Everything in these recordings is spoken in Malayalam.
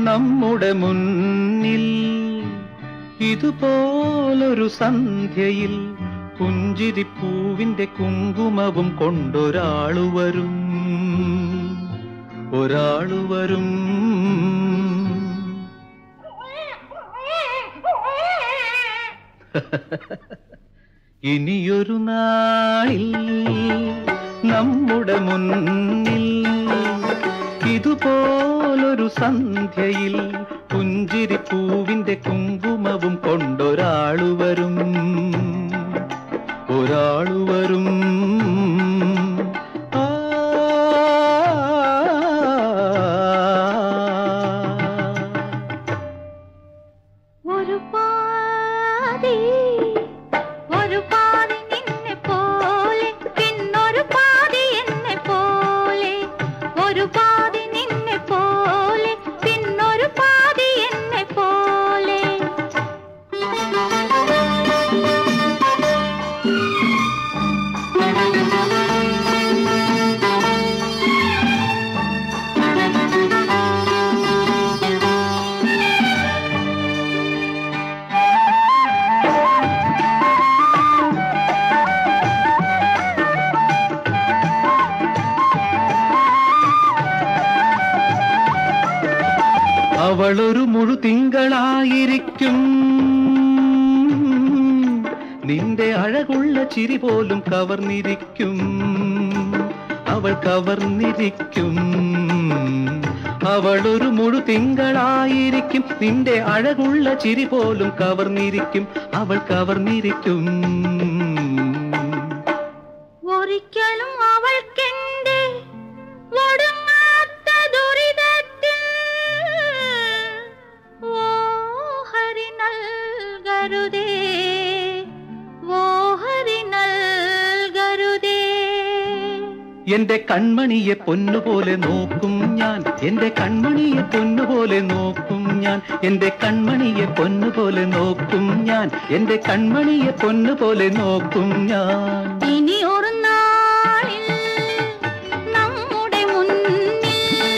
നമ്മുടെ മുന്നിൽ ഇതുപോലൊരു സന്ധ്യയിൽ പുഞ്ചിരിപ്പൂവിന്റെ കുങ്കുമവും കൊണ്ടൊരാളു വരും ഒരാളു വരും ഇനിയൊരു നാളിൽ നമ്മുടെ മുന്നിൽ ഇതുപോലൊരു സന്ധ്യയിൽ പുഞ്ചിരിപ്പൂവിന്റെ കുങ്കുമവും കൊണ്ടൊരാളു വരും ഒരാളു വരും ആ ഒരു പാതി ഒരു പാതി നിന്നെ പോലെ പിന്നൊരു പാതി എന്നെ പോലെ ഒരു പാതി നിന്നെ പോലെ പിന്നൊരു പാതി എന്നെ പോലെ അവളൊരു മുഴു തിങ്കളായിരിക്കും നിന്റെ അഴകുള്ള ചിരി പോലും കവർന്നിരിക്കും അവൾ കവർന്നിരിക്കും അവളൊരു മുഴു തിങ്കളായിരിക്കും നിന്റെ അഴകുള്ള ചിരി പോലും കവർന്നിരിക്കും അവൾ കവർന്നിരിക്കും ഒരിക്കലും അവൾക്കെന്റെ ഒടുങ്ങാത്ത ദുരിതത്തിൽ ഓഹരി നൽകരുതേ ഓഹരി നൽകരുതേ എന്റെ കൺമണിയെ പൊന്നുപോലെ നോക്കും ഞാൻ എന്റെ കൺമണിയെ പൊന്നുപോലെ നോക്കും ഞാൻ എന്റെ കൺമണിയെ പൊന്നുപോലെ നോക്കും ഞാൻ എന്റെ കൺമണിയെ പൊന്നുപോലെ നോക്കും ഞാൻ ഇനി ഒരു നാളിൽ നമ്മുടെ മുന്നിൽ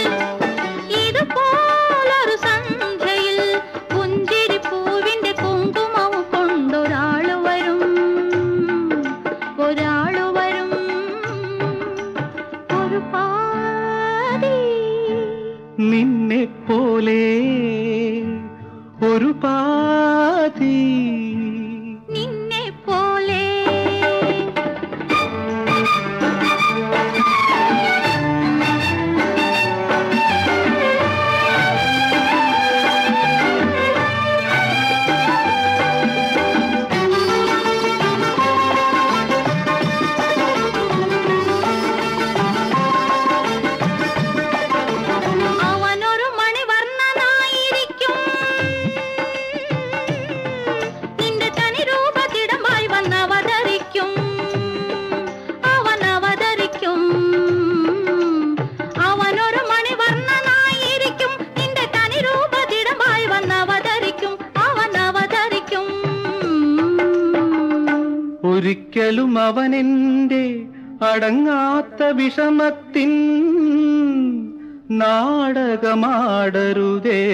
ഇതുപോലൊരു സന്ധ്യയിൽ പുഞ്ചിരിപ്പൂവിന്റെ കുങ്കുമവും കൊണ്ടൊരാള് വരും ഒരാള് വരും ഒരു പാതി നിന്നെ പോലെ ഒരു പാതി നിന്നെ പോലെ അവനൊരു മണിവർണ്ണനായിരിക്കും നിന്റെ തനി രൂപത്തിടമായി വന്നവതരിക്കും അവൻ അവതരിക്കും അവനൊരു മണിവർണ്ണനായിരിക്കും നിന്റെ തനി രൂപത്തിടമായി വന്നവതരിക്കും അവൻ അവതരിക്കും ഒരിക്കലും അവനെന്റെ അടങ്ങാത്ത വിഷമത്തിൻ നാടകമാടരുതേ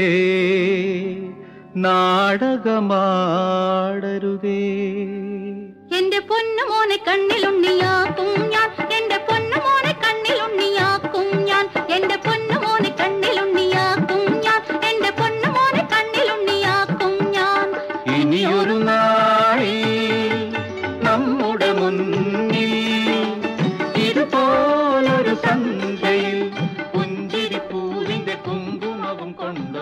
നാടകമാടരുതേ എന്റെ പൊന്നുമോനെ കണ്ണിലുണ്ണിയാക്കും ഞാൻ എന്റെ പൊന്നുമോനെ കണ്ണിലുണ്ണിയാക്കും ഞാൻ എന്റെ പൊന്നുമോനെ കണ്ണിലുണ്ണിയാക്കും ഞാൻ എന്റെ പൊന്നുമോനെ കണ്ണിലുണ്ണിയാക്കും ഞാൻ ഇനിയൊരു നാളിൽ നമ്മുടെ മുന്നിൽ ഇതുപോലൊരു സന്ധ്യയിൽ പുഞ്ചിരിപ്പൂവിന്റെ കുങ്കുമവും കൊണ്ട്